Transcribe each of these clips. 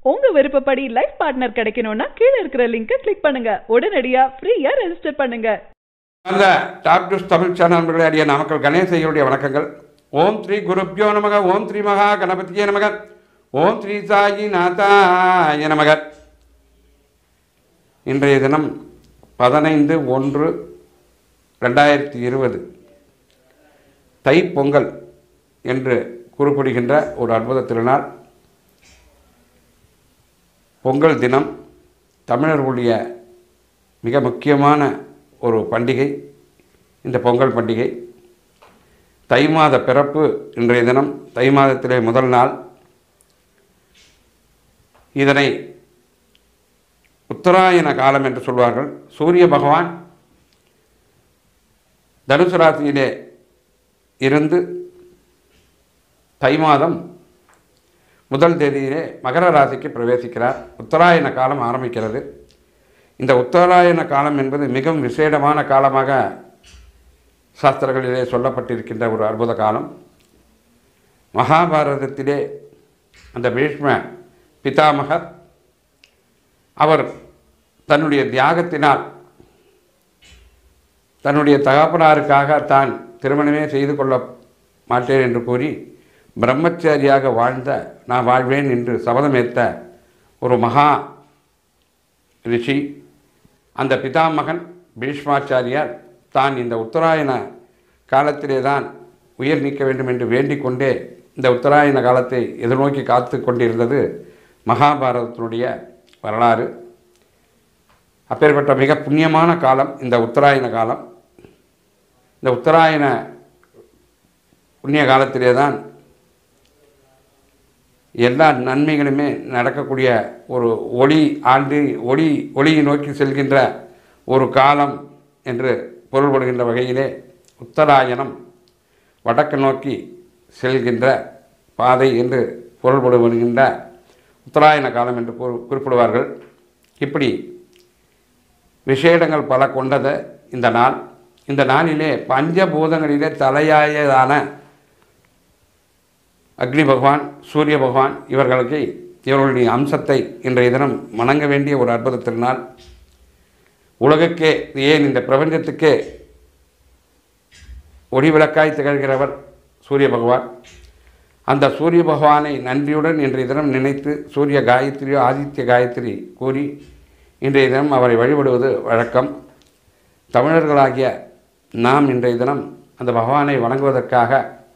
உங்க விருப்பப்படி life partner கிடைக்கணும்னா கீழே இருக்கிற லிங்கை கிளிக் பண்ணுங்க உடனடியா ஃப்ரீயா ரெஜிஸ்டர் பண்ணுங்க அந்த டாப் நியூஸ் தமிழ் சேனல் நண்பர்களே அடிய நாமக்கல் கணேசையருடைய வணக்கங்கள் ஓம் ஸ்ரீ குருப்யோ நமக ஓம் ஸ்ரீ மகா கணபதியே நமக ஓம் ஸ்ரீ சாயி நாதாய நமக இன்றைய தினம் பதினைந்து ஒன்று ரெண்டாயிரத்தி இருபது தைப்பொங்கல் என்று குறிப்பிடுகின்ற ஒரு அற்புத திருநாள் பொங்கல் தினம் தமிழர்களுடைய மிக முக்கியமான ஒரு பண்டிகை இந்த பொங்கல் பண்டிகை தை மாத பிறப்பு இன்றைய தினம் தை மாதத்திலே முதல் நாள் இதனை உத்தராயண காலம் என்று சொல்வார்கள் சூரிய பகவான் தனுசு ராசியிலே இருந்து தை மாதம் முதல் தேதியிலே மகர ராசிக்கு பிரவேசிக்கிறார் உத்தராயண காலம் ஆரம்பிக்கிறது இந்த உத்தராயண காலம் என்பது மிகவும் விசேடமான காலமாக சாஸ்திரங்களிலே சொல்லப்பட்டிருக்கின்ற ஒரு அற்புத காலம் மகாபாரதத்திலே அந்த பீஷ்ம பிதாமகர் அவர் தன்னுடைய தியாகத்தினால் தன்னுடைய தகப்பனாருக்காக தான் திருமணமே செய்து கொள்ள மாட்டேன் என்று கூறி பிரம்மச்சாரியாக வாழ்ந்த நான் வாழ்வேன் என்று சபதமேற்ற ஒரு மகா ரிஷி அந்த பிதாமகன் பீஷ்மாச்சாரியார் தான் இந்த உத்தராயண காலத்திலே தான் உயிர் நீக்க வேண்டும் என்று வேண்டிக் கொண்டே இந்த உத்தராயண காலத்தை எதிர்நோக்கி காத்து கொண்டிருந்தது மகாபாரதத்தினுடைய வரலாறு அப்பேற்பட்ட மிக புண்ணியமான காலம் இந்த உத்தராயண காலம் இந்த உத்தராயண புண்ணிய காலத்திலே தான் எல்லா நன்மைகளுமே நடக்கக்கூடிய ஒரு ஒளி ஆண்டு ஒளி ஒளியை நோக்கி செல்கின்ற ஒரு காலம் என்று பொருள்படுகின்ற வகையிலே உத்தராயணம் வடக்கு நோக்கி செல்கின்ற பாதை என்று பொருள்படுகின்ற உத்தராயண காலம் என்று குறி- குறிப்பிடுவார்கள் இப்படி விசேடங்கள் பல கொண்டது இந்த நாள் இந்த நாளிலே பஞ்சபூதங்களிலே தலையாயதான அக்னி பகவான் சூரிய பகவான் இவர்களுக்கு இவர்களுடைய அம்சத்தை இன்றைய தினம் வணங்க வேண்டிய ஒரு அற்புத திருநாள் உலகுக்கே ஏன் இந்த பிரபஞ்சத்துக்கே ஒளிவிளக்காய் திகழ்கிறவர் சூரிய பகவான் அந்த சூரிய பகவானை நன்றியுடன் இன்றைய தினம் நினைத்து சூரிய காயத்ரியோ ஆதித்ய காயத்ரி கூறி இன்றைய தினம் அவரை வழிபடுவது வழக்கம் தமிழர்களாகிய நாம் இன்றைய தினம் அந்த பகவானை வணங்குவதற்காக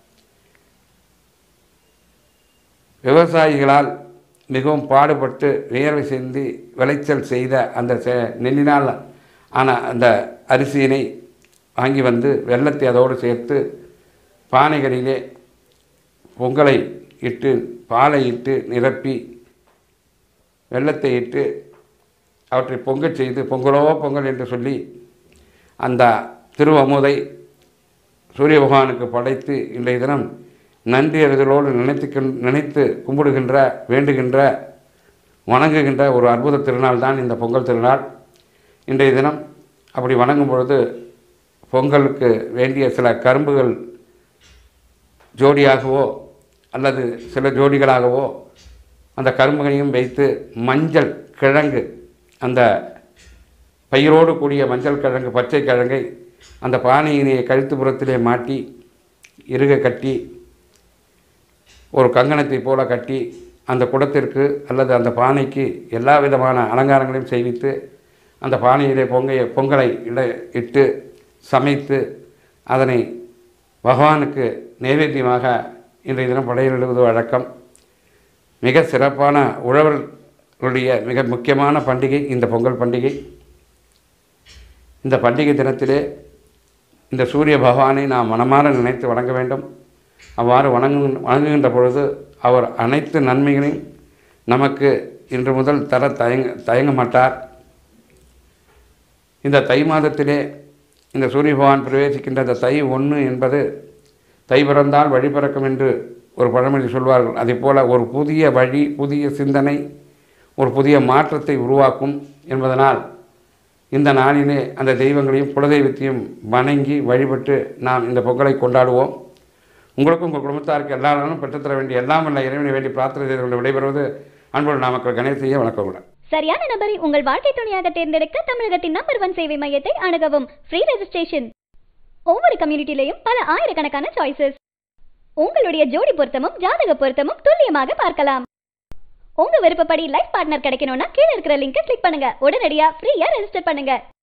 விவசாயிகளால் மிகவும் பாடுபட்டு வியர்வை சிந்தி விளைச்சல் செய்த அந்த செ- நெல்லினால் ஆன அந்த அரிசியினை வாங்கி வந்து வெள்ளத்தை அதோடு சேர்த்து பானைகளிலே பொங்கலை இட்டு பாலை இட்டு நிரப்பி வெள்ளத்தை இட்டு அவற்றை பொங்கச் செய்து பொங்கலோ பொங்கல் என்று சொல்லி அந்த திருவமுதை சூரிய பகவானுக்கு படைத்து இன்றைய தினம் நன்றி அறிதலோடு நினைத்து நினைத்து கும்பிடுகின்ற வேண்டுகின்ற வணங்குகின்ற ஒரு அற்புத திருநாள் தான் இந்த பொங்கல் திருநாள் இன்றைய தினம் அப்படி வணங்கும் பொழுது பொங்கலுக்கு வேண்டிய சில கரும்புகள் ஜோடியாகவோ அல்லது சில ஜோடிகளாகவோ அந்த கரும்புகளையும் வைத்து மஞ்சள் கிழங்கு அந்த பயிரோடு கூடிய மஞ்சள் கிழங்கு பச்சை கிழங்கை அந்த பானையினை கழுத்துப்புறத்திலே மாட்டி இறுக கட்டி ஒரு கங்கணத்தை போல கட்டி அந்த குடத்திற்கு அல்லது அந்த பானைக்கு எல்லா விதமான அலங்காரங்களையும் செய்வித்து அந்த பானையிலே பொங்கைய பொங்கலை இட இட்டு சமைத்து அதனை பகவானுக்கு நைவேத்தியமாக இன்றைய தினம் படையிலிடுவது வழக்கம் மிக சிறப்பான உழவர்களுடைய மிக முக்கியமான பண்டிகை இந்த பொங்கல் பண்டிகை இந்த பண்டிகை தினத்திலே இந்த சூரிய பகவானை நாம் மனமாற நினைத்து வணங்க வேண்டும் அவ்வாறு வணங்கு வணங்குகின்ற பொழுது அவர் அனைத்து நன்மைகளையும் நமக்கு இன்று முதல் தர தயங்க தயங்க மாட்டார் இந்த தை மாதத்திலே இந்த சூரிய பகவான் பிரவேசிக்கின்ற இந்த தை ஒன்று என்பது தை பிறந்தால் வழி பிறக்கும் என்று ஒரு பழமொழி சொல்வார்கள் அதே போல் ஒரு புதிய வழி புதிய சிந்தனை ஒரு புதிய மாற்றத்தை உருவாக்கும் என்பதனால் இந்த நாளிலே அந்த தெய்வங்களையும் குலதெய்வத்தையும் வணங்கி வழிபட்டு நாம் இந்த பொங்கலை கொண்டாடுவோம் உங்களுக்கும் உங்கள் குடும்பத்தாருக்கு எல்லா நாளும் பெற்றுத்தர வேண்டிய எல்லாம் வல்ல இறைவனை வேண்டி பிரார்த்தனை செய்து கொண்டு விடைபெறுவது அன்புள்ள நாமக்கல் கணேசையே வணக்கமுடன் சரியான நபரை உங்கள் வாழ்க்கை துணையாக தேர்ந்தெடுக்க தமிழகத்தின் நம்பர் ஒன் சேவை மையத்தை அணுகவும் ஃப்ரீ ரெஜிஸ்ட்ரேஷன் ஒவ்வொரு கம்யூனிட்டிலையும் பல ஆயிரக்கணக்கான சாய்ஸஸ் உங்களுடைய ஜோடி பொருத்தமும் ஜாதக பொருத்தமும் துல்லியமாக பார்க்கலாம் உங்க விருப்பப்படி லைஃப் பார்ட்னர் கிடைக்கணும்னா கீழே இருக்கிற லிங்கை கிளிக் பண்ணுங்க உடனடியா ஃப்ரீயா ரெஜிஸ்டர் பண்ணுங்க